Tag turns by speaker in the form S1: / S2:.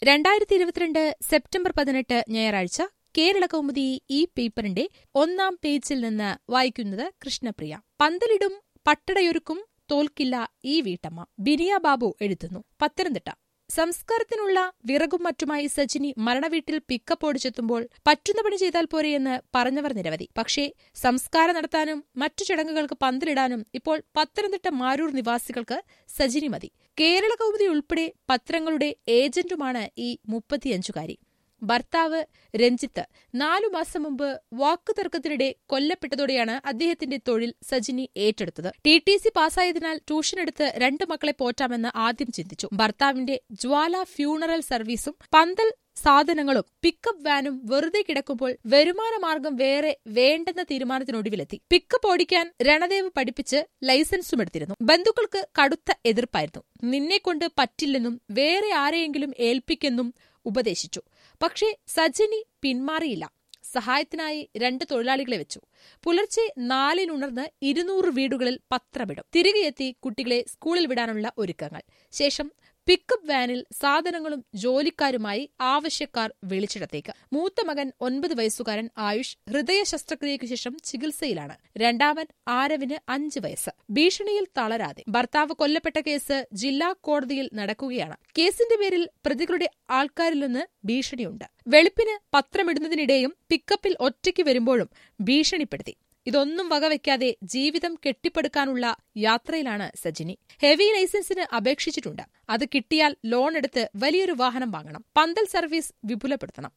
S1: രണ്ടായിരത്തി ഇരുപത്തിരണ്ട് സെപ്റ്റംബർ പതിനെട്ട് ഞായറാഴ്ച കേരള കൗമുദി ഈ പേപ്പറിന്റെ ഒന്നാം പേജിൽ നിന്ന് വായിക്കുന്നത് കൃഷ്ണപ്രിയ പന്തലിടും പട്ടടയൊരുക്കും തോൽക്കില്ല ഈ വീട്ടമ്മ ബിനിയ ബാബു എഴുതുന്നു പത്തനംതിട്ട സംസ്കാരത്തിനുള്ള വിറകും മറ്റുമായി സജിനി മരണവീട്ടിൽ പിക്കപ്പ് ഓടിച്ചെത്തുമ്പോൾ പറ്റുന്ന പണി ചെയ്താൽ പോരെയെന്ന് പറഞ്ഞവർ നിരവധി പക്ഷേ സംസ്കാരം നടത്താനും മറ്റു ചടങ്ങുകൾക്ക് പന്തലിടാനും ഇപ്പോൾ പത്തനംതിട്ട മാരൂർ നിവാസികൾക്ക് സജിനി മതി കേരള കൗമുദി ഉൾപ്പെടെ പത്രങ്ങളുടെ ഏജന്റുമാണ് ഈ മുപ്പത്തിയഞ്ചുകാരി ഭർത്താവ് രഞ്ജിത്ത് നാലു മാസം മുമ്പ് വാക്കുതർക്കത്തിനിടെ കൊല്ലപ്പെട്ടതോടെയാണ് അദ്ദേഹത്തിന്റെ തൊഴിൽ സജിനി ഏറ്റെടുത്തത് ടി ടി സി പാസ്സായതിനാൽ ട്യൂഷനെടുത്ത് രണ്ട് മക്കളെ പോറ്റാമെന്ന് ആദ്യം ചിന്തിച്ചു ഭർത്താവിന്റെ ജ്വാല ഫ്യൂണറൽ സർവീസും പന്തൽ സാധനങ്ങളും പിക്കപ്പ് വാനും വെറുതെ കിടക്കുമ്പോൾ വരുമാന മാർഗം വേറെ വേണ്ടെന്ന തീരുമാനത്തിനൊടുവിലെത്തി പിക്കപ്പ് ഓടിക്കാൻ രണദേവ് പഠിപ്പിച്ച് ലൈസൻസും എടുത്തിരുന്നു ബന്ധുക്കൾക്ക് കടുത്ത എതിർപ്പായിരുന്നു നിന്നെക്കൊണ്ട് പറ്റില്ലെന്നും വേറെ ആരെയെങ്കിലും ഏൽപ്പിക്കെന്നും ഉപദേശിച്ചു പക്ഷേ സജിനി പിന്മാറിയില്ല സഹായത്തിനായി രണ്ട് തൊഴിലാളികളെ വെച്ചു പുലർച്ചെ നാലിനുണർന്ന് ഇരുന്നൂറ് വീടുകളിൽ പത്രമിടും തിരികെ എത്തി കുട്ടികളെ സ്കൂളിൽ വിടാനുള്ള ഒരുക്കങ്ങൾ ശേഷം പിക്കപ്പ് വാനിൽ സാധനങ്ങളും ജോലിക്കാരുമായി ആവശ്യക്കാർ വിളിച്ചിടത്തേക്ക് മൂത്ത മകൻ ഒൻപത് വയസ്സുകാരൻ ആയുഷ് ഹൃദയ ശസ്ത്രക്രിയയ്ക്കു ശേഷം ചികിത്സയിലാണ് രണ്ടാമൻ ആരവിന് അഞ്ച് വയസ്സ് ഭീഷണിയിൽ തളരാതെ ഭർത്താവ് കൊല്ലപ്പെട്ട കേസ് ജില്ലാ കോടതിയിൽ നടക്കുകയാണ് കേസിന്റെ പേരിൽ പ്രതികളുടെ ആൾക്കാരിൽ നിന്ന് ഭീഷണിയുണ്ട് വെളുപ്പിന് പത്രമിടുന്നതിനിടെയും പിക്കപ്പിൽ ഒറ്റയ്ക്ക് വരുമ്പോഴും ഭീഷണിപ്പെടുത്തി ഇതൊന്നും വകവയ്ക്കാതെ ജീവിതം കെട്ടിപ്പടുക്കാനുള്ള യാത്രയിലാണ് സജിനി ഹെവി ലൈസൻസിന് അപേക്ഷിച്ചിട്ടുണ്ട് അത് കിട്ടിയാൽ ലോൺ എടുത്ത് വലിയൊരു വാഹനം വാങ്ങണം പന്തൽ സർവീസ് വിപുലപ്പെടുത്തണം